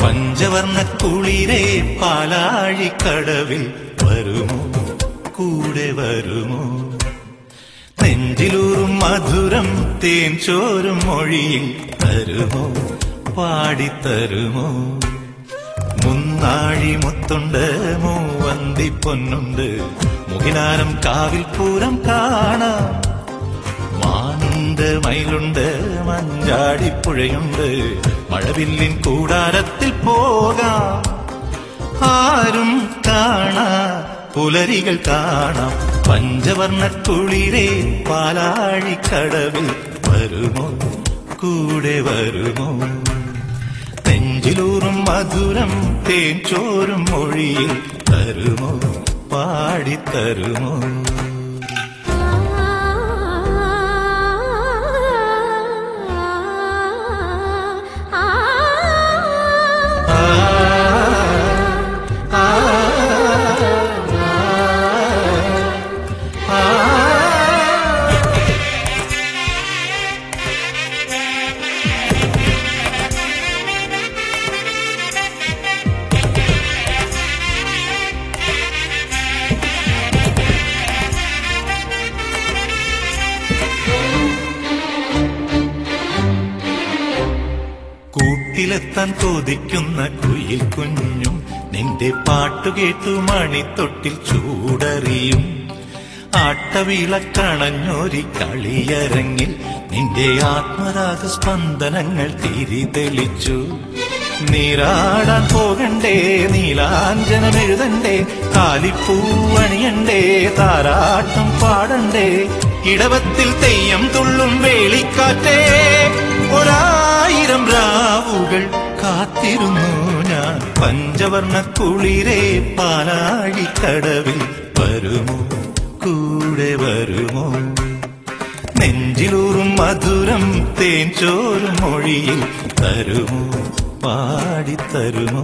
പഞ്ചവർണ്ണ കുളിരേ പാലാഴിക്കടവിൽ വരുമോ കൂടെ വരുമോ നെഞ്ചിലൂറും മധുരം തേൻ ചോരും മൊഴിയിൽ തരുമോ പാടിത്തരുമോ മുന്നാഴി മുത്തുണ്ട് മൂവന്തി പൊന്നുണ്ട് മുകിലാരം കാവിൽ പൂരം കാണാം മാനുണ്ട് മയിലുണ്ട് മഞ്ചാടിപ്പുഴയുണ്ട് മഴവില്ലിൻ കൂടാരത്തിൽ പോകാം ആരും കാണാ പുലരികൾ കാണാം പഞ്ചവർണ്ണ കുളിരേ പാലാഴിക്കടവിൽ വരുമോ കൂടെ വരുമോ നെഞ്ചിലൂറും മധുരം തേൻ ചോരും മൊഴിയിൽ തരുമോ പാടിത്തരുമോ ആ, ആ, ആ, ആ. കൂട്ടിലെത്താൻ കൊതിക്കുന്ന കുയിൽ കുഞ്ഞും നിന്റെ പാട്ടു കേട്ടു മണിത്തൊട്ടിൽ ചൂടറിയും ആട്ടവിളക്കണഞ്ഞൊരി കളിയരങ്ങിൽ നിന്റെ ആത്മരാഗ സ്പന്ദനങ്ങൾ തിരിതെളിച്ചു നീരാടാൻ പോകണ്ടേ നീലാഞ്ജനമെഴുതണ്ടേ കാലിപ്പൂവണിയണ്ടേ താരാട്ടം പാടണ്ടേ ഇടവത്തിൽ തെയ്യം തുള്ളും വേളിക്കാറ്റേ ഒരായിരം രാവുകൾ കാത്തിരുന്നു ഞാൻ പഞ്ചവർണ്ണ കുളിരേ പാലാഴിക്കടവിൽ വരുമോ കൂടെ വരുമോ നെഞ്ചിലൂറും മധുരം തേൻ ചോരും മൊഴിയിൽ തരുമോ പാടിത്തരുമോ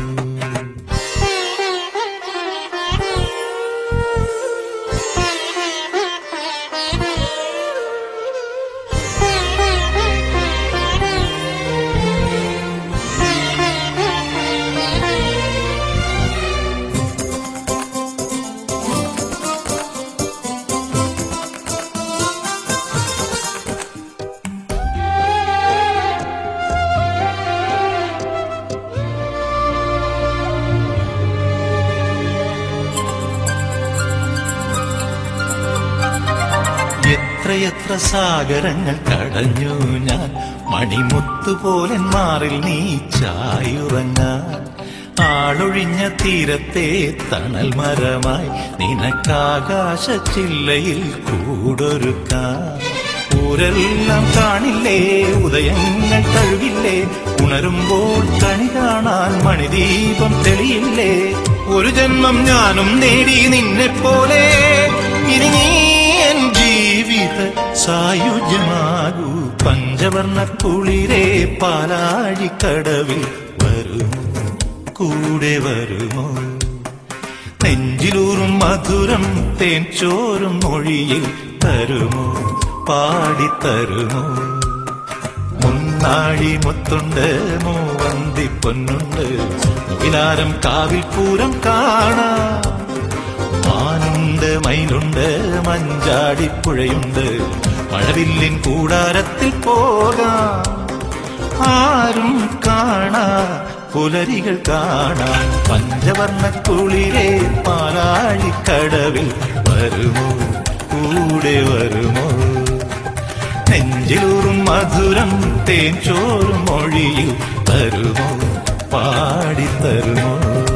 എത്രയെത്ര സാഗരങ്ങൾ കടഞ്ഞു ഞാൻ മണിമുത്തുപോലെ മാറിൽ നീ ചായുറങ്ങാൻ ആളൊഴിഞ്ഞ തീരത്തെ തണൽ മരമായി നിനക്കാകാശ ചില്ലയിൽ കൂടൊരുക്കാൻ ഊരെല്ലാം കാണില്ലേ ഉദയങ്ങൾ കഴുകില്ലേ ഉണരുമ്പോൾ കണി കാണാൻ മണിദീപം തെളിയില്ലേ ഒരു ജന്മം ഞാനും നേടി നിന്നെ പോലെ ഇനി നീ എൻ ജീവിത സായുജ്യമാകൂ പഞ്ചവർണ്ണ കുളിരേ പാലാഴിക്കടവിൽ വരുമോ കൂടെ വരുമോ നെഞ്ചിലൂറും മധുരം തേൻ ചോരും മൊഴിയിൽ തരുമോ പാടിത്തരുമോ മുന്നാഴി മുത്തുണ്ട് മൂവന്തി പൊന്നുണ്ട് മുകിലാരം കാവിൽ പൂരം കാണാം മാനുണ്ട് മയിലുണ്ട് മഞ്ചാടിപ്പുഴയുണ്ട് മഴവില്ലിൻ കൂടാരത്തിൽ പോകാം ആരും കാണാ പുലരികൾ കാണാൻ പഞ്ചവർണ്ണ കുളിരേ പാലാഴിക്കടവിൽ വരുമോ കൂടെ വരുമോ നെഞ്ചിലൂറും മധുരം തേൻ ചോറും മൊഴിയിൽ തരുമോ പാടിത്തരുമോ